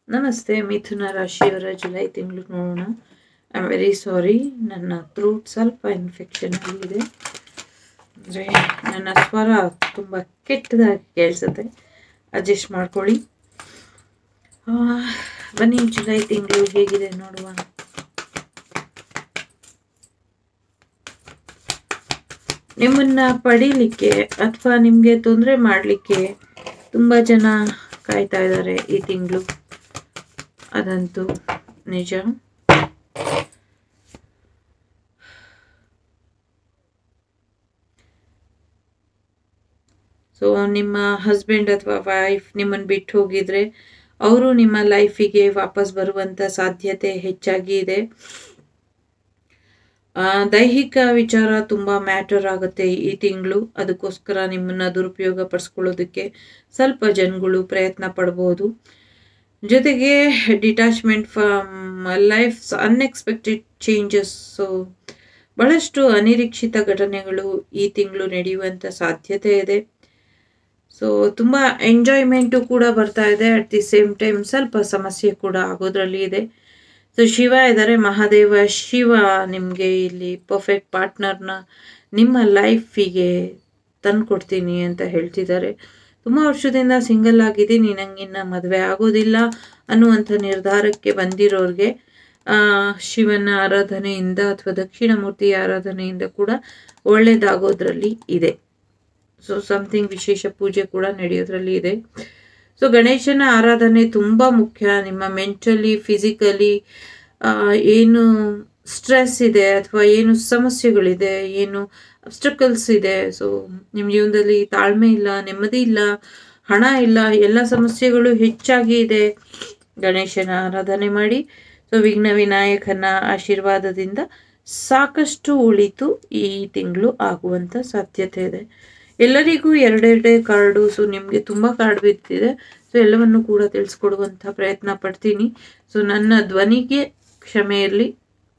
ನಮಸ್ತೆ ಮಿಥುನ ರಾಶಿಯವರ ಜುಲೈ ತಿಂಗಳು ನೋಡೋಣ ಐ ಆಮ್ ವೆರಿ ಸಾರಿ ನನ್ನ ಥ್ರೋಟ್ ಸ್ವಲ್ಪ ಇನ್ಫೆಕ್ಷನ್ ಆಗಿದೆ ಅಂದರೆ ನನ್ನ ಸ್ವರ ತುಂಬ ಕೆಟ್ಟದಾಗಿ ಕೇಳಿಸುತ್ತೆ ಅಡ್ಜಸ್ಟ್ ಮಾಡ್ಕೊಳ್ಳಿ ಆ, ಬನ್ನಿ ಜುಲೈ ತಿಂಗಳು ಹೇಗಿದೆ ನೋಡುವ ನಿಮ್ಮನ್ನ ಪಡೀಲಿಕ್ಕೆ ಅಥವಾ ನಿಮಗೆ ತೊಂದರೆ ಮಾಡಲಿಕ್ಕೆ ತುಂಬ ಜನ ಕಾಯ್ತಾ ಇದ್ದಾರೆ ಈ ತಿಂಗಳು ಅದಂತೂ ನಿಜ ಸೊ ನಿಮ್ಮ ಹಸ್ಬೆಂಡ್ ಅಥವಾ ವೈಫ್ ನಿಮ್ಮನ್ನು ಬಿಟ್ಟು ಹೋಗಿದ್ರೆ ಅವರು ನಿಮ್ಮ ಲೈಫಿಗೆ ವಾಪಸ್ ಬರುವಂತ ಸಾಧ್ಯತೆ ಹೆಚ್ಚಾಗಿ ಇದೆ ಆ, ದೈಹಿಕ ವಿಚಾರ ತುಂಬಾ ಮ್ಯಾಟರ್ ಆಗುತ್ತೆ ಈ ತಿಂಗಳು ಅದಕ್ಕೋಸ್ಕರ ನಿಮ್ಮನ್ನ ದುರುಪಯೋಗ ಪಡಿಸ್ಕೊಳ್ಳೋದಕ್ಕೆ ಸ್ವಲ್ಪ ಜನಗಳು ಪ್ರಯತ್ನ ಪಡ್ಬೋದು ಜೊತೆಗೆ detachment from life unexpected changes so ಬಹಳಷ್ಟು ಅನಿರೀಕ್ಷಿತ ಘಟನೆಗಳು ಈ ತಿಂಗಳು ನಡೆಯುವಂತ ಸಾಧ್ಯತೆ ಇದೆ ಸೊ ತುಂಬ ಎಂಜಾಯ್ಮೆಂಟು ಕೂಡ ಬರ್ತಾ ಇದೆ ಅಟ್ ದಿ ಸೇಮ್ ಟೈಮ್ ಸ್ವಲ್ಪ ಸಮಸ್ಯೆ ಕೂಡ ಆಗೋದ್ರಲ್ಲಿ ಇದೆ ಸೊ ಶಿವ ಇದ್ದಾರೆ ಮಹಾದೇವ ಶಿವ ನಿಮಗೆ ಇಲ್ಲಿ ಪರ್ಫೆಕ್ಟ್ ಪಾರ್ಟ್ನರ್ನ ನಿಮ್ಮ ಲೈಫಿಗೆ ತಂದ್ಕೊಡ್ತೀನಿ ಅಂತ ಹೇಳ್ತಿದ್ದಾರೆ ತುಂಬ ವರ್ಷದಿಂದ ಸಿಂಗಲ್ ಆಗಿದ್ದೀನಿ ನಂಗಿನ್ನ ಮದುವೆ ಆಗೋದಿಲ್ಲ ಅನ್ನುವಂಥ ನಿರ್ಧಾರಕ್ಕೆ ಬಂದಿರೋರಿಗೆ ಆ, ಶಿವನ ಆರಾಧನೆಯಿಂದ ಅಥವಾ ದಕ್ಷಿಣ ಮೂರ್ತಿಯ ಆರಾಧನೆಯಿಂದ ಕೂಡ ಒಳ್ಳೇದಾಗೋದ್ರಲ್ಲಿ ಇದೆ ಸೊ ಸಮಥಿಂಗ್ ವಿಶೇಷ ಪೂಜೆ ಕೂಡ ನಡೆಯೋದ್ರಲ್ಲಿ ಇದೆ ಸೊ ಗಣೇಶನ ಆರಾಧನೆ ತುಂಬ ಮುಖ್ಯ ನಿಮ್ಮ ಮೆಂಟಲಿ ಫಿಸಿಕಲಿ ಏನು ಸ್ಟ್ರೆಸ್ ಇದೆ ಅಥವಾ ಏನು ಸಮಸ್ಯೆಗಳಿದೆ ಏನು ಅಬ್ಸ್ಟಕಲ್ಸ್ ಇದೆ ಸೊ ನಿಮ್ಮ ಜೀವನದಲ್ಲಿ ತಾಳ್ಮೆ ಇಲ್ಲ ನೆಮ್ಮದಿ ಇಲ್ಲ ಹಣ ಇಲ್ಲ ಎಲ್ಲ ಸಮಸ್ಯೆಗಳು ಹೆಚ್ಚಾಗಿ ಇದೆ ಗಣೇಶನ ಆರಾಧನೆ ಮಾಡಿ ಸೊ ವಿಘ್ನ ವಿನಾಯಕನ ಆಶೀರ್ವಾದದಿಂದ ಸಾಕಷ್ಟು ಉಳಿತು ಈ ತಿಂಗಳು ಆಗುವಂಥ ಸಾಧ್ಯತೆ ಇದೆ ಎಲ್ಲರಿಗೂ ಎರಡೆರಡೇ ಕಾರ್ಡು ಸೊ ನಿಮಗೆ ತುಂಬ ಕಾರ್ಡ್ ಬಿದ್ದಿದೆ ಸೊ ಎಲ್ಲವನ್ನು ಕೂಡ ತಿಳಿಸ್ಕೊಡುವಂಥ ಪ್ರಯತ್ನ ಪಡ್ತೀನಿ ಸೊ ನನ್ನ ಧ್ವನಿಗೆ ಕ್ಷಮೆ ಇರಲಿ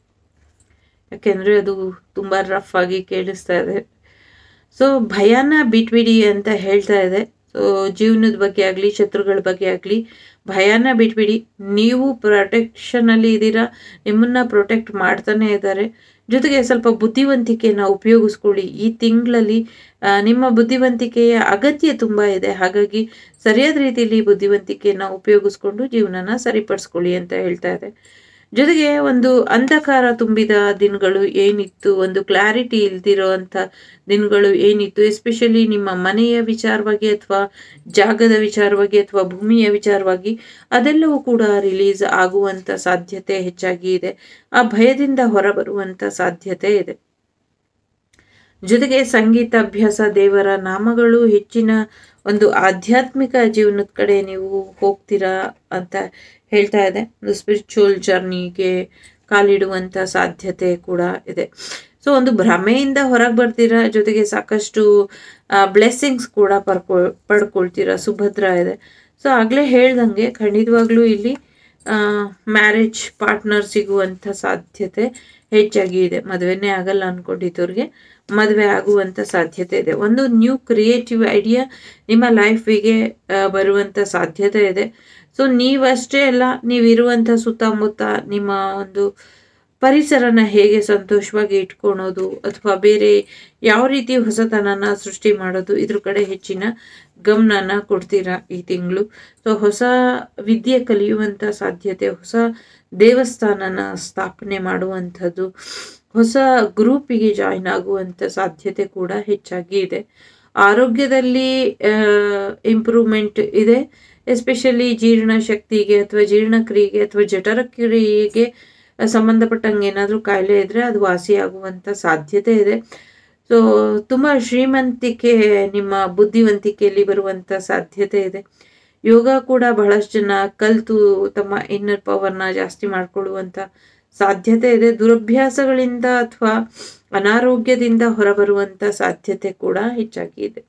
ಯಾಕೆಂದರೆ ಅದು ತುಂಬ ರಫ್ ಆಗಿ ಕೇಳಿಸ್ತಾ ಇದೆ ಸೊ ಭಯನ ಬಿಟ್ಬಿಡಿ ಅಂತ ಹೇಳ್ತಾ ಇದೆ ಸೊ ಜೀವನದ ಬಗ್ಗೆ ಆಗಲಿ ಶತ್ರುಗಳ ಬಗ್ಗೆ ಆಗಲಿ ಭಯನ ಬಿಟ್ಬಿಡಿ ನೀವು ಪ್ರೊಟೆಕ್ಷನಲ್ಲಿ ಇದ್ದೀರಾ ನಿಮ್ಮನ್ನ ಪ್ರೊಟೆಕ್ಟ್ ಮಾಡ್ತಾನೆ ಇದ್ದಾರೆ ಜೊತೆಗೆ ಸ್ವಲ್ಪ ಬುದ್ಧಿವಂತಿಕೆನ ಉಪಯೋಗಿಸ್ಕೊಳ್ಳಿ ಈ ತಿಂಗಳಲ್ಲಿ ಆ, ನಿಮ್ಮ ಬುದ್ಧಿವಂತಿಕೆಯ ಅಗತ್ಯ ತುಂಬ ಇದೆ ಹಾಗಾಗಿ ಸರಿಯಾದ ರೀತಿಯಲ್ಲಿ ಬುದ್ಧಿವಂತಿಕೆನ ಉಪಯೋಗಿಸ್ಕೊಂಡು ಜೀವನನ ಸರಿಪಡಿಸ್ಕೊಳ್ಳಿ ಅಂತ ಹೇಳ್ತಾ ಇದೆ ಜೊತೆಗೆ ಒಂದು ಅಂಧಕಾರ ತುಂಬಿದ ದಿನಗಳು ಏನಿತ್ತು ಒಂದು ಕ್ಲಾರಿಟಿ ಇಲ್ದಿರೋ ಅಂಥ ದಿನಗಳು ಏನಿತ್ತು ಎಸ್ಪೆಷಲಿ ನಿಮ್ಮ ಮನೆಯ ವಿಚಾರವಾಗಿ ಅಥವಾ ಜಾಗದ ವಿಚಾರವಾಗಿ ಅಥವಾ ಭೂಮಿಯ ವಿಚಾರವಾಗಿ ಅದೆಲ್ಲವೂ ಕೂಡ ರಿಲೀಸ್ ಆಗುವಂಥ ಸಾಧ್ಯತೆ ಹೆಚ್ಚಾಗಿ ಇದೆ ಆ ಭಯದಿಂದ ಹೊರಬರುವಂಥ ಸಾಧ್ಯತೆ ಇದೆ ಜೊತೆಗೆ ಸಂಗೀತ ಅಭ್ಯಾಸ ದೇವರ ನಾಮಗಳು ಹೆಚ್ಚಿನ ಒಂದು ಆಧ್ಯಾತ್ಮಿಕ ಜೀವನದ ಕಡೆ ನೀವು ಹೋಗ್ತೀರಾ ಅಂತ ಹೇಳ್ತಾ ಇದೆ ಒಂದು ಸ್ಪಿರಿಚುವಲ್ ಜರ್ನಿಗೆ ಕಾಲಿಡುವಂಥ ಸಾಧ್ಯತೆ ಕೂಡ ಇದೆ ಸೊ ಒಂದು ಭ್ರಮೆಯಿಂದ ಹೊರಗೆ ಬರ್ತೀರಾ ಜೊತೆಗೆ ಸಾಕಷ್ಟು ಬ್ಲೆಸ್ಸಿಂಗ್ಸ್ ಕೂಡ ಪಡ್ಕೊ ಪಡ್ಕೊಳ್ತೀರಾ ಸುಭದ್ರ ಇದೆ ಸೊ ಆಗಲೇ ಹೇಳ್ದಂಗೆ ಖಂಡಿತವಾಗ್ಲೂ ಇಲ್ಲಿ ಮ್ಯಾರೇಜ್ ಪಾರ್ಟ್ನರ್ ಸಿಗುವಂಥ ಸಾಧ್ಯತೆ ಹೆಚ್ಚಾಗಿ ಇದೆ ಮದುವೆನೇ ಆಗಲ್ಲ ಅನ್ಕೊಂಡಿದ್ದವ್ರಿಗೆ ಮದುವೆ ಆಗುವಂಥ ಸಾಧ್ಯತೆ ಇದೆ ಒಂದು ನ್ಯೂ ಕ್ರಿಯೇಟಿವ್ ಐಡಿಯಾ ನಿಮ್ಮ ಲೈಫಿಗೆ ಬರುವಂಥ ಸಾಧ್ಯತೆ ಇದೆ ಸೊ ನೀವಷ್ಟೇ ಅಲ್ಲ ನೀವಿರುವಂಥ ಸುತ್ತಮುತ್ತ ನಿಮ್ಮ ಒಂದು ಪರಿಸರನ ಹೇಗೆ ಸಂತೋಷವಾಗಿ ಇಟ್ಕೊಳೋದು ಅಥವಾ ಬೇರೆ ಯಾವ ರೀತಿ ಹೊಸತನನ ಸೃಷ್ಟಿ ಮಾಡೋದು ಇದ್ರ ಕಡೆ ಹೆಚ್ಚಿನ ಗಮನನ ಕೊಡ್ತೀರಾ ಈ ತಿಂಗಳು ಸೊ ಹೊಸ ವಿದ್ಯೆ ಕಲಿಯುವಂಥ ಸಾಧ್ಯತೆ ಹೊಸ ದೇವಸ್ಥಾನನ ಸ್ಥಾಪನೆ ಮಾಡುವಂಥದ್ದು ಹೊಸ ಗ್ರೂಪಿಗೆ ಜಾಯಿನ್ ಆಗುವಂಥ ಸಾಧ್ಯತೆ ಕೂಡ ಹೆಚ್ಚಾಗಿ ಇದೆ ಆರೋಗ್ಯದಲ್ಲಿ ಇಂಪ್ರೂವ್ಮೆಂಟ್ ಇದೆ ಎಸ್ಪೆಷಲಿ ಜೀರ್ಣಶಕ್ತಿಗೆ ಅಥವಾ ಜೀರ್ಣಕ್ರಿಯೆಗೆ ಅಥವಾ ಜಠರಕ್ರಿಯೆಗೆ ಸಂಬಂಧಪಟ್ಟಂಗೆ ಏನಾದರೂ ಕಾಯಿಲೆ ಇದ್ದರೆ ಅದು ವಾಸಿಯಾಗುವಂಥ ಸಾಧ್ಯತೆ ಇದೆ ಸೊ ತುಂಬ ಶ್ರೀಮಂತಿಕೆ ನಿಮ್ಮ ಬುದ್ಧಿವಂತಿಕೆಯಲ್ಲಿ ಬರುವಂಥ ಸಾಧ್ಯತೆ ಇದೆ ಯೋಗ ಕೂಡ ಬಹಳಷ್ಟು ಜನ ಕಲಿತು ತಮ್ಮ ಇನ್ನರ್ ಪವರ್ನ ಜಾಸ್ತಿ ಮಾಡ್ಕೊಳ್ಳುವಂಥ ಸಾಧ್ಯತೆ ಇದೆ ದುರಭ್ಯಾಸಗಳಿಂದ ಅಥವಾ ಅನಾರೋಗ್ಯದಿಂದ ಹೊರಬರುವಂಥ ಸಾಧ್ಯತೆ ಕೂಡ ಹೆಚ್ಚಾಗಿ ಇದೆ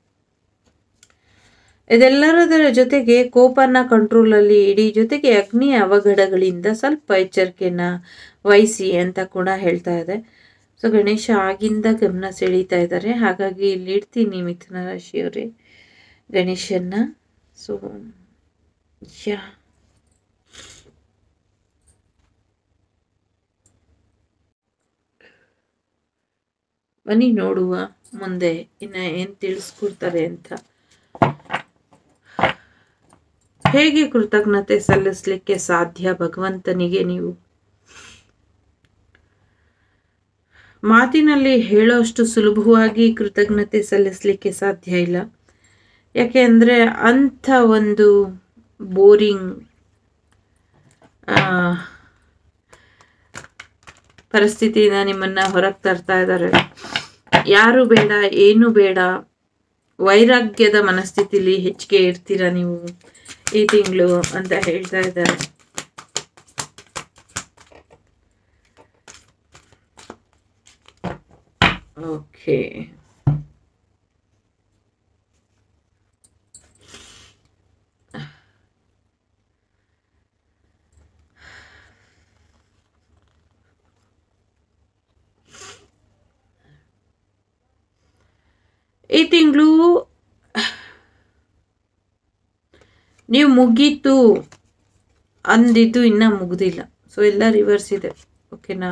ಇದೆಲ್ಲದರ ಜೊತೆಗೆ ಕೋಪನ ಕಂಟ್ರೋಲಲ್ಲಿ ಇಡಿ ಜೊತೆಗೆ ಅಗ್ನಿ ಅವಘಡಗಳಿಂದ ಸ್ವಲ್ಪ ಎಚ್ಚರಿಕೆನ ವಹಿಸಿ ಅಂತ ಕೂಡ ಹೇಳ್ತಾ ಇದೆ ಸೊ ಗಣೇಶ ಆಗಿಂದ ಗಮನ ಸೆಳೀತಾ ಇದ್ದಾರೆ ಹಾಗಾಗಿ ಇಲ್ಲಿ ಇಡ್ತೀನಿ ಮಿಥುನ ರಾಶಿಯವರೇ ಗಣೇಶನ್ನ ಸೊ ಯಾ ಬನ್ನಿ ನೋಡುವ ಮುಂದೆ ಇನ್ನು ಏನು ತಿಳಿಸ್ಕೊಡ್ತಾರೆ ಅಂತ ಹೇಗೆ ಕೃತಜ್ಞತೆ ಸಲ್ಲಿಸಲಿಕ್ಕೆ ಸಾಧ್ಯ ಭಗವಂತನಿಗೆ ನೀವು ಮಾತಿನಲ್ಲಿ ಹೇಳೋಷ್ಟು ಸುಲಭವಾಗಿ ಕೃತಜ್ಞತೆ ಸಲ್ಲಿಸಲಿಕ್ಕೆ ಸಾಧ್ಯ ಇಲ್ಲ ಯಾಕೆ ಅಂದರೆ ಅಂಥ ಒಂದು ಬೋರಿಂಗ್ ಪರಿಸ್ಥಿತಿಯಿಂದ ನಿಮ್ಮನ್ನ ಹೊರಗೆ ತರ್ತಾ ಇದ್ದಾರೆ ಯಾರು ಬೇಡ ಏನು ಬೇಡ ವೈರಾಗ್ಯದ ಮನಸ್ಥಿತಿಲಿ ಹೆಚ್ಚಿಗೆ ಇರ್ತೀರ ನೀವು ಈ ತಿಂಗಳು ಅಂತ ಹೇಳ್ತಾ ಇದ್ದಾರೆ ಓಕೆ ಈ ತಿಂಗಳು ನೀವು ಮುಗೀತು ಅಂದಿದ್ದು ಇನ್ನ ಮುಗ್ದಿಲ್ಲ ಸೊ ಎಲ್ಲ ರಿವರ್ಸ್ ಇದೆ ಓಕೆನಾ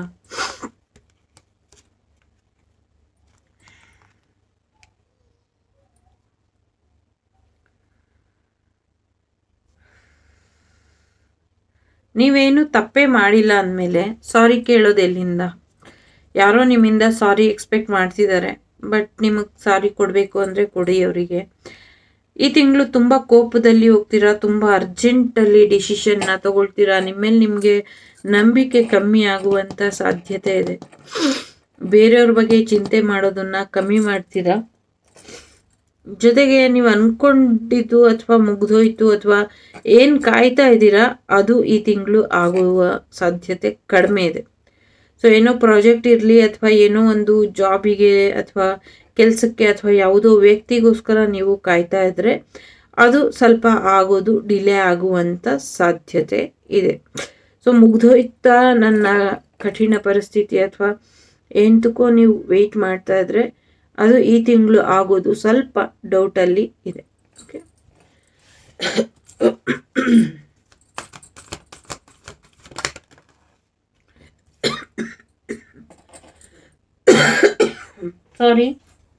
ನೀವೇನು ತಪ್ಪೇ ಮಾಡಿಲ್ಲ ಅಂದಮೇಲೆ ಸಾರಿ ಕೇಳೋದು ಎಲ್ಲಿಂದ ಯಾರೋ ನಿಮ್ಮಿಂದ ಸಾರಿ ಎಕ್ಸ್ಪೆಕ್ಟ್ ಮಾಡ್ತಿದ್ದಾರೆ ಬಟ್ ನಿಮಗೆ ಸಾರಿ ಕೊಡಬೇಕು ಅಂದರೆ ಕೊಡಿ ಅವರಿಗೆ ಈ ತಿಂಗಳು ತುಂಬ ಕೋಪದಲ್ಲಿ ಹೋಗ್ತೀರಾ ತುಂಬ ಅರ್ಜೆಂಟಲ್ಲಿ ಡಿಸಿಷನ್ನ ತಗೊಳ್ತೀರಾ ನಿಮ್ಮೇಲೆ ನಿಮಗೆ ನಂಬಿಕೆ ಕಮ್ಮಿ ಆಗುವಂಥ ಸಾಧ್ಯತೆ ಇದೆ ಬೇರೆಯವ್ರ ಬಗ್ಗೆ ಚಿಂತೆ ಮಾಡೋದನ್ನ ಕಮ್ಮಿ ಮಾಡ್ತೀರಾ ಜೊತೆಗೆ ನೀವು ಅನ್ಕೊಂಡಿದ್ದು ಅಥವಾ ಮುಗ್ದೋಯ್ತು ಅಥವಾ ಏನು ಕಾಯ್ತಾ ಇದ್ದೀರಾ ಅದು ಈ ತಿಂಗಳು ಆಗುವ ಸಾಧ್ಯತೆ ಕಡಿಮೆ ಇದೆ ಸೊ ಏನೋ ಪ್ರಾಜೆಕ್ಟ್ ಇರಲಿ ಅಥವಾ ಏನೋ ಒಂದು ಜಾಬಿಗೆ ಅಥವಾ ಕೆಲಸಕ್ಕೆ ಅಥವಾ ಯಾವುದೋ ವ್ಯಕ್ತಿಗೋಸ್ಕರ ನೀವು ಕಾಯ್ತಾ ಇದ್ರೆ ಅದು ಸ್ವಲ್ಪ ಆಗೋದು ಡಿಲೇ ಆಗುವಂಥ ಸಾಧ್ಯತೆ ಇದೆ ಸೊ ಮುಗ್ದೋಯ್ತಾ ನನ್ನ ಕಠಿಣ ಪರಿಸ್ಥಿತಿ ಅಥವಾ ಎಂತಕ್ಕೋ ನೀವು ವೆಯ್ಟ್ ಮಾಡ್ತಾ ಇದ್ರೆ ಅದು ಈ ತಿಂಗಳು ಆಗೋದು ಸ್ವಲ್ಪ ಡೌಟಲ್ಲಿ ಇದೆ ಓಕೆ ಸಾರಿ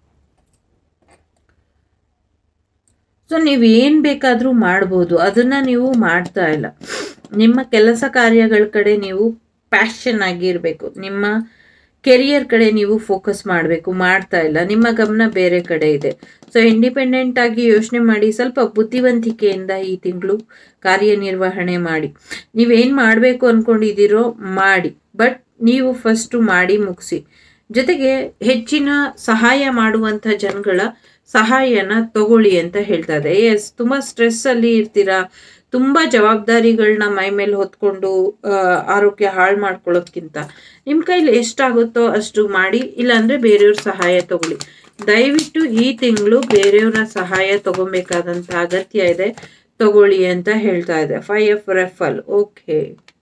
ಸೊ ನೀವು ಏನು ಬೇಕಾದರೂ ಮಾಡ್ಬೋದು ಅದನ್ನ ನೀವು ಮಾಡ್ತಾ ಇಲ್ಲ ನಿಮ್ಮ ಕೆಲಸ ಕಾರ್ಯಗಳ ಕಡೆ ನೀವು ಪ್ಯಾಷನ್ ಆಗಿರಬೇಕು ನಿಮ್ಮ ಕೆರಿಯರ್ ಕಡೆ ನೀವು ಫೋಕಸ್ ಮಾಡಬೇಕು ಮಾಡ್ತಾ ಇಲ್ಲ ನಿಮ್ಮ ಗಮನ ಬೇರೆ ಕಡೆ ಇದೆ ಸೊ ಇಂಡಿಪೆಂಡೆಂಟ್ ಆಗಿ ಯೋಚನೆ ಮಾಡಿ ಸ್ವಲ್ಪ ಬುದ್ಧಿವಂತಿಕೆಯಿಂದ ಈ ತಿಂಗಳು ಕಾರ್ಯನಿರ್ವಹಣೆ ಮಾಡಿ ನೀವೇನು ಮಾಡಬೇಕು ಅಂದ್ಕೊಂಡಿದ್ದೀರೋ ಮಾಡಿ ಬಟ್ ನೀವು ಫಸ್ಟು ಮಾಡಿ ಮುಗಿಸಿ ಜೊತೆಗೆ ಹೆಚ್ಚಿನ ಸಹಾಯ ಮಾಡುವಂಥ ಜನಗಳ ಸಹಾಯನ ತಗೊಳ್ಳಿ ಅಂತ ಹೇಳ್ತಾ ಇದೆ ಎಸ್ ತುಂಬ ಸ್ಟ್ರೆಸ್ಸಲ್ಲಿ ಇರ್ತೀರಾ ತುಂಬ ಜವಾಬ್ದಾರಿಗಳನ್ನ ಮೈ ಮೇಲೆ ಹೊತ್ಕೊಂಡು ಆರೋಗ್ಯ ಹಾಳು ಮಾಡ್ಕೊಳ್ಳೋದ್ಕಿಂತ ನಿಮ್ಮ ಕೈಲಿ ಎಷ್ಟಾಗುತ್ತೋ ಅಷ್ಟು ಮಾಡಿ ಇಲ್ಲಾಂದರೆ ಬೇರೆಯವ್ರ ಸಹಾಯ ತಗೊಳ್ಳಿ ದಯವಿಟ್ಟು ಈ ತಿಂಗಳು ಬೇರೆಯವರ ಸಹಾಯ ತಗೊಬೇಕಾದಂಥ ಅಗತ್ಯ ಇದೆ ತಗೊಳ್ಳಿ ಅಂತ ಹೇಳ್ತಾ ಇದೆ ಫೈ ಎಫ್ ರೆಫಲ್ ಓಕೆ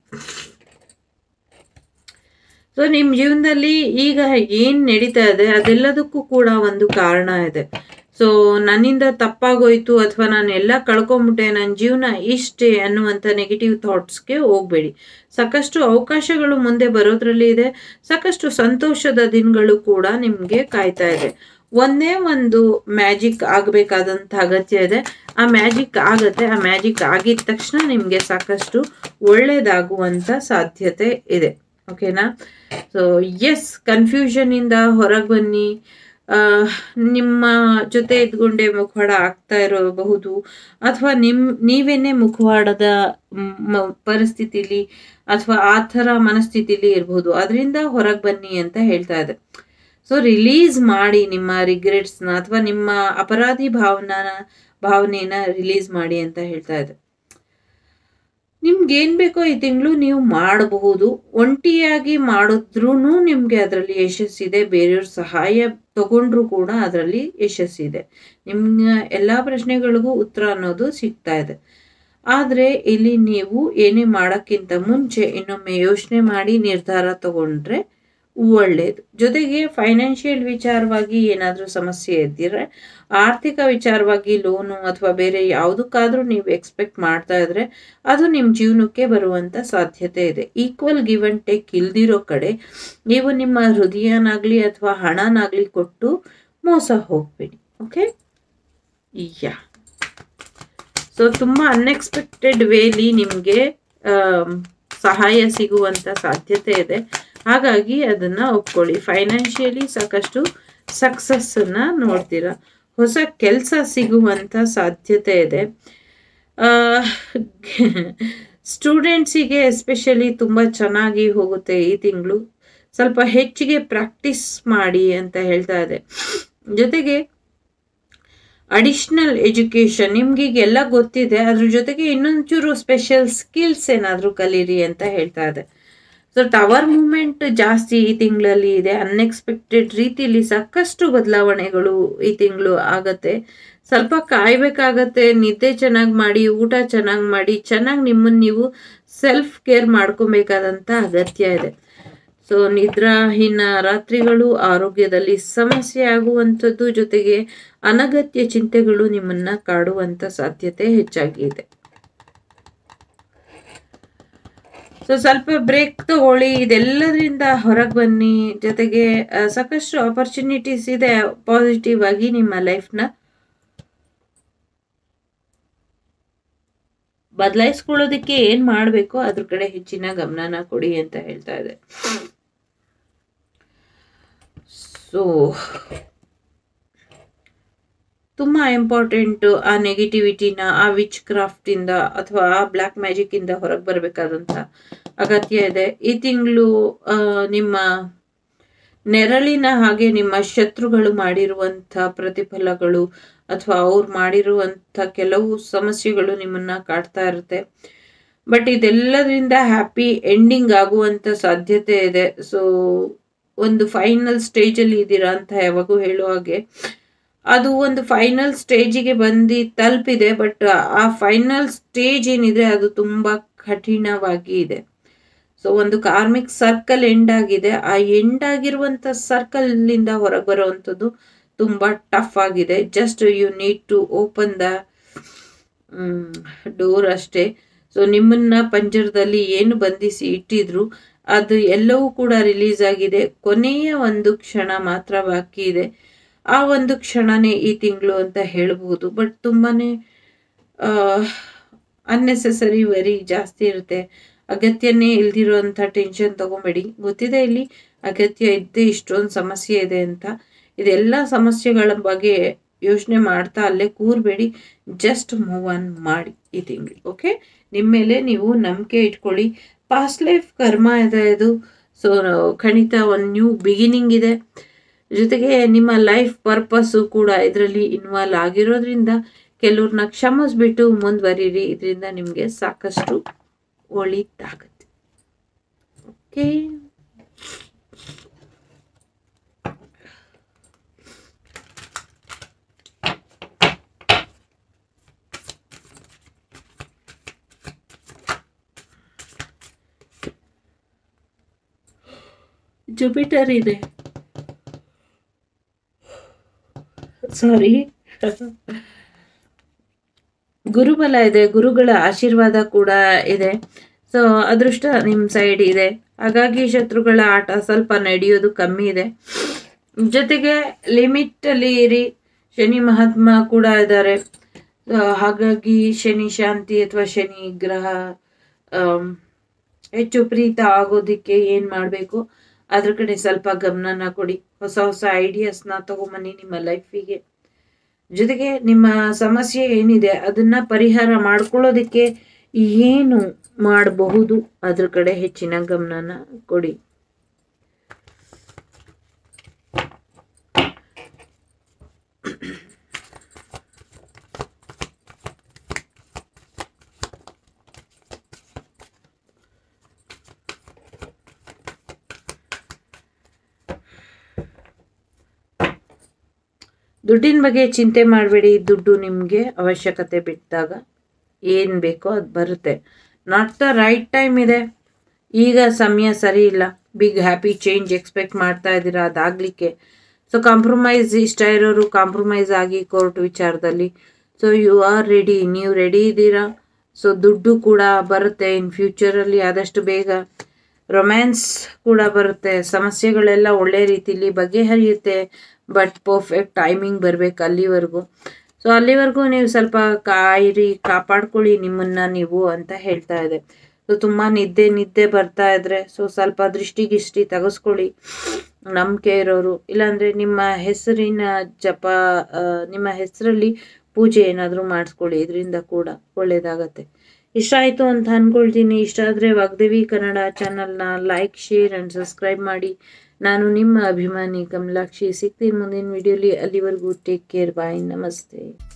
ಸೊ ನಿಮ್ಮ ಜೀವನದಲ್ಲಿ ಈಗ ಏನು ನಡೀತಾ ಇದೆ ಅದೆಲ್ಲದಕ್ಕೂ ಕೂಡ ಒಂದು ಕಾರಣ ಇದೆ ಸೊ ನನ್ನಿಂದ ತಪ್ಪಾಗೋಯ್ತು ಅಥವಾ ನಾನು ಎಲ್ಲ ಕಳ್ಕೊಂಬಿಟ್ಟೆ ನನ್ನ ಜೀವನ ಇಷ್ಟೇ ಅನ್ನುವಂಥ ನೆಗೆಟಿವ್ ಥಾಟ್ಸ್ಗೆ ಹೋಗಬೇಡಿ ಸಾಕಷ್ಟು ಅವಕಾಶಗಳು ಮುಂದೆ ಬರೋದ್ರಲ್ಲಿ ಇದೆ ಸಾಕಷ್ಟು ಸಂತೋಷದ ದಿನಗಳು ಕೂಡ ನಿಮಗೆ ಕಾಯ್ತಾ ಇದೆ ಒಂದೇ ಒಂದು ಮ್ಯಾಜಿಕ್ ಆಗಬೇಕಾದಂಥ ಅಗತ್ಯ ಇದೆ ಆ ಮ್ಯಾಜಿಕ್ ಆಗತ್ತೆ ಆ ಮ್ಯಾಜಿಕ್ ಆಗಿದ ತಕ್ಷಣ ನಿಮಗೆ ಸಾಕಷ್ಟು ಒಳ್ಳೇದಾಗುವಂಥ ಸಾಧ್ಯತೆ ಇದೆ ಓಕೆನಾ ಸೊ ಎಸ್ ಕನ್ಫ್ಯೂಷನಿಂದ ಹೊರಗೆ ಬನ್ನಿ ನಿಮ್ಮ ಜೊತೆ ಇದ್ಕೊಂಡೆ ಮುಖವಾಡ ಆಗ್ತಾ ಇರಬಹುದು ಅಥವಾ ನಿಮ್ ನೀವೇನೆ ಮುಖವಾಡದ ಪರಿಸ್ಥಿತಿಲಿ ಅಥವಾ ಆ ಥರ ಮನಸ್ಥಿತಿಲಿ ಇರಬಹುದು ಅದರಿಂದ ಹೊರಗೆ ಬನ್ನಿ ಅಂತ ಹೇಳ್ತಾ ಇದೆ ಸೊ ರಿಲೀಸ್ ಮಾಡಿ ನಿಮ್ಮ ರಿಗ್ರೆಟ್ಸ್ನ ಅಥವಾ ನಿಮ್ಮ ಅಪರಾಧಿ ಭಾವನಾನ ಭಾವನೆನ ರಿಲೀಸ್ ಮಾಡಿ ಅಂತ ಹೇಳ್ತಾ ಇದೆ ನಿಮ್ಗೆ ಏನ್ ಬೇಕೋ ಈ ತಿಂಗಳು ನೀವು ಮಾಡಬಹುದು ಒಂಟಿಯಾಗಿ ಮಾಡಿದ್ರೂ ನಿಮ್ಗೆ ಅದರಲ್ಲಿ ಯಶಸ್ಸಿದೆ ಬೇರೆಯವ್ರ ಸಹಾಯ ತಗೊಂಡ್ರು ಕೂಡ ಅದರಲ್ಲಿ ಯಶಸ್ಸಿದೆ ನಿಮ್ಮ ಎಲ್ಲಾ ಪ್ರಶ್ನೆಗಳಿಗೂ ಉತ್ತರ ಅನ್ನೋದು ಸಿಗ್ತಾ ಇದೆ ಆದ್ರೆ ಇಲ್ಲಿ ನೀವು ಏನೇ ಮಾಡೋಕ್ಕಿಂತ ಮುಂಚೆ ಇನ್ನೊಮ್ಮೆ ಯೋಚನೆ ಮಾಡಿ ನಿರ್ಧಾರ ತಗೊಂಡ್ರೆ ಒಳ್ಳೆಯದು ಜೊತೆಗೆ ಫೈನಾನ್ಷಿಯಲ್ ವಿಚಾರವಾಗಿ ಏನಾದರೂ ಸಮಸ್ಯೆ ಇದ್ದಿದ್ರೆ ಆರ್ಥಿಕ ವಿಚಾರವಾಗಿ ಲೋನು ಅಥವಾ ಬೇರೆ ಯಾವುದಕ್ಕಾದ್ರೂ ನೀವು ಎಕ್ಸ್ಪೆಕ್ಟ್ ಮಾಡ್ತಾ ಇದ್ರೆ ಅದು ನಿಮ್ಮ ಜೀವನಕ್ಕೆ ಬರುವಂತ ಸಾಧ್ಯತೆ ಇದೆ ಈಕ್ವಲ್ ಗಿವ್ ಅಂಡ್ ಟೇಕ್ ಇಲ್ದಿರೋ ಕಡೆ ನೀವು ನಿಮ್ಮ ಹೃದಯನಾಗ್ಲಿ ಅಥವಾ ಹಣನಾಗ್ಲಿ ಕೊಟ್ಟು ಮೋಸ ಹೋಗ್ಬೇಡಿ ಓಕೆ ಯಾ ಸೊ ತುಂಬ ಅನ್ಎಕ್ಸ್ಪೆಕ್ಟೆಡ್ ವೇಲಿ ನಿಮಗೆ ಸಹಾಯ ಸಿಗುವಂಥ ಸಾಧ್ಯತೆ ಇದೆ ಹಾಗಾಗಿ ಅದನ್ನು ಒಪ್ಕೊಳ್ಳಿ ಫೈನಾನ್ಷಿಯಲಿ ಸಾಕಷ್ಟು ಸಕ್ಸಸ್ಸನ್ನು ನೋಡ್ತೀರಾ ಹೊಸ ಕೆಲಸ ಸಿಗುವಂಥ ಸಾಧ್ಯತೆ ಇದೆ ಸ್ಟೂಡೆಂಟ್ಸಿಗೆ ಎಸ್ಪೆಷಲಿ ತುಂಬ ಚೆನ್ನಾಗಿ ಹೋಗುತ್ತೆ ಈ ತಿಂಗಳು ಸ್ವಲ್ಪ ಹೆಚ್ಚಿಗೆ ಪ್ರಾಕ್ಟೀಸ್ ಮಾಡಿ ಅಂತ ಹೇಳ್ತಾ ಇದೆ ಜೊತೆಗೆ ಅಡಿಷ್ನಲ್ ಎಜುಕೇಶನ್ ನಿಮ್ಗೆ ಎಲ್ಲ ಗೊತ್ತಿದೆ ಅದ್ರ ಜೊತೆಗೆ ಇನ್ನೊಂಚೂರು ಸ್ಪೆಷಲ್ ಸ್ಕಿಲ್ಸ್ ಏನಾದರೂ ಕಲೀರಿ ಅಂತ ಹೇಳ್ತಾ ಇದೆ ಸೊ ಟವರ್ ಮೂಮೆಂಟ್ ಜಾಸ್ತಿ ಈ ತಿಂಗಳಲ್ಲಿ ಇದೆ ಅನ್ಎಕ್ಸ್ಪೆಕ್ಟೆಡ್ ರೀತಿಯಲ್ಲಿ ಸಾಕಷ್ಟು ಬದಲಾವಣೆಗಳು ಈ ತಿಂಗಳು ಆಗತ್ತೆ ಸ್ವಲ್ಪ ಕಾಯ್ಬೇಕಾಗತ್ತೆ ನಿದ್ದೆ ಚೆನ್ನಾಗಿ ಮಾಡಿ ಊಟ ಚೆನ್ನಾಗಿ ಮಾಡಿ ಚೆನ್ನಾಗಿ ನಿಮ್ಮನ್ನು ನೀವು ಸೆಲ್ಫ್ ಕೇರ್ ಮಾಡ್ಕೊಬೇಕಾದಂಥ ಅಗತ್ಯ ಇದೆ ಸೊ ನಿದ್ರಾಹೀನ ರಾತ್ರಿಗಳು ಆರೋಗ್ಯದಲ್ಲಿ ಸಮಸ್ಯೆ ಆಗುವಂಥದ್ದು ಜೊತೆಗೆ ಅನಗತ್ಯ ಚಿಂತೆಗಳು ನಿಮ್ಮನ್ನ ಕಾಡುವಂಥ ಸಾಧ್ಯತೆ ಹೆಚ್ಚಾಗಿ ಇದೆ ಸೊ ಸ್ವಲ್ಪ ಬ್ರೇಕ್ ತಗೊಳ್ಳಿ ಇದೆಲ್ಲದರಿಂದ ಹೊರಗೆ ಬನ್ನಿ ಜೊತೆಗೆ ಆ, ಸಾಕಷ್ಟು ಆಪರ್ಚುನಿಟೀಸ್ ಇದೆ ಪಾಸಿಟಿವ್ ಆಗಿ ನಿಮ್ಮ ಲೈಫ್ನ ಬದಲಾಯಿಸ್ಕೊಳ್ಳೋದಕ್ಕೆ ಏನ್ ಮಾಡಬೇಕೋ ಅದ್ರ ಕಡೆ ಹೆಚ್ಚಿನ ಗಮನನ ಕೊಡಿ ಅಂತ ಹೇಳ್ತಾ ಇದೆ ಸೊ ತುಂಬ ಇಂಪಾರ್ಟೆಂಟು ಆ ನೆಗೆಟಿವಿಟಿನ ಆ ವಿಚ್ ಕ್ರಾಫ್ಟಿಂದ ಅಥವಾ ಆ ಬ್ಲ್ಯಾಕ್ ಮ್ಯಾಜಿಕ್ಕಿಂದ ಹೊರಗೆ ಬರಬೇಕಾದಂಥ ಅಗತ್ಯ ಇದೆ ಈ ತಿಂಗಳು ನಿಮ್ಮ ನೆರಳಿನ ಹಾಗೆ ನಿಮ್ಮ ಶತ್ರುಗಳು ಮಾಡಿರುವಂಥ ಪ್ರತಿಫಲಗಳು ಅಥವಾ ಅವ್ರು ಮಾಡಿರುವಂಥ ಕೆಲವು ಸಮಸ್ಯೆಗಳು ನಿಮ್ಮನ್ನ ಕಾಡ್ತಾ ಇರುತ್ತೆ ಬಟ್ ಇದೆಲ್ಲದರಿಂದ ಹ್ಯಾಪಿ ಎಂಡಿಂಗ್ ಆಗುವಂಥ ಸಾಧ್ಯತೆ ಇದೆ ಸೊ ಒಂದು ಫೈನಲ್ ಸ್ಟೇಜಲ್ಲಿ ಇದ್ದೀರಾ ಅಂತ ಯಾವಾಗೂ ಹೇಳೋ ಹಾಗೆ ಅದು ಒಂದು ಫೈನಲ್ ಸ್ಟೇಜಿಗೆ ಬಂದು ತಲುಪಿದೆ ಬಟ್ ಆ ಫೈನಲ್ ಸ್ಟೇಜ್ ಏನಿದೆ ಅದು ತುಂಬ ಕಠಿಣವಾಗಿ ಇದೆ ಸೊ ಒಂದು ಕಾರ್ಮಿಕ್ ಸರ್ಕಲ್ ಎಂಡ್ ಆಗಿದೆ ಆ ಎಂಡ್ ಆಗಿರುವಂಥ ಸರ್ಕಲ್ನಿಂದ ಹೊರಗೆ ಬರುವಂಥದ್ದು ತುಂಬ ಟಫ್ ಆಗಿದೆ just you need to open the door ಅಷ್ಟೇ ಸೊ ನಿಮ್ಮನ್ನ ಪಂಜರದಲ್ಲಿ ಏನು ಬಂಧಿಸಿ ಇಟ್ಟಿದ್ರು ಅದು ಎಲ್ಲವೂ ಕೂಡ ರಿಲೀಸ್ ಆಗಿದೆ ಕೊನೆಯ ಒಂದು ಕ್ಷಣ ಮಾತ್ರ ಬಾಕಿ ಇದೆ ಆ ಒಂದು ಕ್ಷಣನೇ ಈ ತಿಂಗಳು ಅಂತ ಹೇಳ್ಬೋದು ಬಟ್ ತುಂಬಾನೇ ಅನ್ನೆಸೆಸರಿ ವೆರಿ ಜಾಸ್ತಿ ಇರುತ್ತೆ ಅಗತ್ಯನೇ ಇಲ್ದಿರೋಂಥ ಟೆನ್ಷನ್ ತಗೊಂಬೇಡಿ ಗೊತ್ತಿದೆ ಇಲ್ಲಿ ಅಗತ್ಯ ಇದ್ದೇ ಇಷ್ಟೊಂದು ಸಮಸ್ಯೆ ಇದೆ ಅಂತ ಇದೆಲ್ಲ ಸಮಸ್ಯೆಗಳ ಬಗ್ಗೆ ಯೋಚನೆ ಮಾಡ್ತಾ ಅಲ್ಲೇ ಕೂರ್ಬೇಡಿ ಜಸ್ಟ್ ಮೂವ್ ಆನ್ ಮಾಡಿ ಈ ತಿಂಗಳು ಓಕೆ ನಿಮ್ಮ ಮೇಲೆ ನೀವು ನಂಬಿಕೆ ಇಟ್ಕೊಳ್ಳಿ ಪಾಸ್ಟ್ ಲೈಫ್ ಕರ್ಮ ಇದೆ ಇದು ಸೊ ಖಂಡಿತ ಒಂದು ನ್ಯೂ ಬಿಗಿನಿಂಗ್ ಇದೆ ಜೊತೆಗೆ ನಿಮ್ಮ ಲೈಫ್ ಪರ್ಪಸ್ಸು ಕೂಡ ಇದರಲ್ಲಿ ಇನ್ವಾಲ್ವ್ ಆಗಿರೋದ್ರಿಂದ ಕೆಲವ್ರನ್ನ ಕ್ಷಮಿಸ್ಬಿಟ್ಟು ಮುಂದುವರಿರಿ ಇದರಿಂದ ನಿಮಗೆ ಸಾಕಷ್ಟು ಒಳಿತಾಗುತ್ತೆ ಓಕೆ ಜುಪಿಟರ್ ಇದೆ ಸಾರಿ ಗುರುಬಲ ಇದೆ ಗುರುಗಳ ಆಶೀರ್ವಾದ ಕೂಡ ಇದೆ ಸೊ ಅದೃಷ್ಟ ನಿಮ್ಮ ಸೈಡ್ ಇದೆ ಹಾಗಾಗಿ ಶತ್ರುಗಳ ಆಟ ಸ್ವಲ್ಪ ನಡೆಯೋದು ಕಮ್ಮಿ ಇದೆ ಜೊತೆಗೆ ಲಿಮಿಟ್ ಅಲ್ಲಿ ಇರಿ ಶನಿ ಮಹಾತ್ಮ ಕೂಡ ಇದ್ದಾರೆ ಸೊ ಹಾಗಾಗಿ ಶನಿ ಶಾಂತಿ ಅಥವಾ ಶನಿ ಗ್ರಹ ಆಮ್, ಹೆಚ್ಚು ಪ್ರೀತ ಆಗೋದಿಕ್ಕೆ ಏನ್ ಮಾಡಬೇಕು ಅದ್ರ ಕಡೆ ಸ್ವಲ್ಪ ಗಮನನ ಕೊಡಿ ಹೊಸ ಹೊಸ ಐಡಿಯಾಸ್ನ ತಗೊಂಬನ್ನಿ ನಿಮ್ಮ ಲೈಫಿಗೆ ಜೊತೆಗೆ ನಿಮ್ಮ ಸಮಸ್ಯೆ ಏನಿದೆ ಅದನ್ನ ಪರಿಹಾರ ಮಾಡ್ಕೊಳ್ಳೋದಕ್ಕೆ ಏನು ಮಾಡಬಹುದು ಅದ್ರ ಕಡೆ ಹೆಚ್ಚಿನ ಗಮನನ ಕೊಡಿ ದುಡ್ಡಿನ ಬಗ್ಗೆ ಚಿಂತೆ ಮಾಡಬೇಡಿ ದುಡ್ಡು ನಿಮಗೆ ಅವಶ್ಯಕತೆ ಬಿಟ್ಟಾಗ ಏನು ಬೇಕೋ ಅದು ಬರುತ್ತೆ ನಾಟ್ ದ ರೈಟ್ ಟೈಮ್ ಇದೆ ಈಗ ಸಮಯ ಸರಿ ಇಲ್ಲ ಬಿಗ್ ಹ್ಯಾಪಿ ಚೇಂಜ್ ಎಕ್ಸ್ಪೆಕ್ಟ್ ಮಾಡ್ತಾ ಇದ್ದೀರಾ ಅದಾಗಲಿಕ್ಕೆ ಸೊ ಕಾಂಪ್ರಮೈಸ್ ಇಷ್ಟ ಇರೋರು ಕಾಂಪ್ರಮೈಸ್ ಆಗಿ ಕೋರ್ಟ್ ವಿಚಾರದಲ್ಲಿ ಸೊ ಯು ಆರ್ ರೆಡಿ ನೀವು ರೆಡಿ ಇದ್ದೀರಾ ಸೊ ದುಡ್ಡು ಕೂಡ ಬರುತ್ತೆ ಇನ್ ಫ್ಯೂಚರಲ್ಲಿ ಆದಷ್ಟು ಬೇಗ ರೊಮ್ಯಾನ್ಸ್ ಕೂಡ ಬರುತ್ತೆ ಸಮಸ್ಯೆಗಳೆಲ್ಲ ಒಳ್ಳೆ ರೀತಿಲಿ ಬಗೆಹರಿಯುತ್ತೆ ಬಟ್ ಪರ್ಫೆಕ್ಟ್ ಟೈಮಿಂಗ್ ಬರಬೇಕು ಅಲ್ಲಿವರೆಗೂ ಸೊ ಅಲ್ಲಿವರೆಗೂ ನೀವು ಸ್ವಲ್ಪ ಕಾಯಿರಿ ಕಾಪಾಡ್ಕೊಳ್ಳಿ ನಿಮ್ಮನ್ನ ನೀವು ಅಂತ ಹೇಳ್ತಾ ಇದೆ ಸೊ ತುಂಬ ನಿದ್ದೆ ನಿದ್ದೆ ಬರ್ತಾ ಇದ್ರೆ ಸೊ ಸ್ವಲ್ಪ ದೃಷ್ಟಿಗಿಷ್ಟಿ ತೆಗೆಸ್ಕೊಳ್ಳಿ ನಂಬಿಕೆ ಇರೋರು ಇಲ್ಲಾಂದರೆ ನಿಮ್ಮ ಹೆಸರಿನ ಜಪ ಆ, ನಿಮ್ಮ ಹೆಸರಲ್ಲಿ ಪೂಜೆ ಏನಾದರೂ ಮಾಡಿಸ್ಕೊಳ್ಳಿ ಇದರಿಂದ ಕೂಡ ಒಳ್ಳೆಯದಾಗತ್ತೆ ಇಷ್ಟ ಆಯಿತು ಅಂತ ಅಂದ್ಕೊಳ್ತೀನಿ ಇಷ್ಟ ಆದರೆ ವಾಗ್ದೇವಿ ಕನ್ನಡ ಚಾನಲ್ನ ಲೈಕ್ ಶೇರ್ ಆ್ಯಂಡ್ ಸಬ್ಸ್ಕ್ರೈಬ್ ಮಾಡಿ ನಾನು ನಿಮ್ಮ ಅಭಿಮಾನಿ ಕಮಲಾಕ್ಷಿ ಸಿಗ್ತೀನಿ ಮುಂದಿನ ವಿಡಿಯೋಲಿ ಅಲ್ಲಿವರೆಗೂ ಟೇಕ್ ಕೇರ್ ಬಾಯ್ ನಮಸ್ತೆ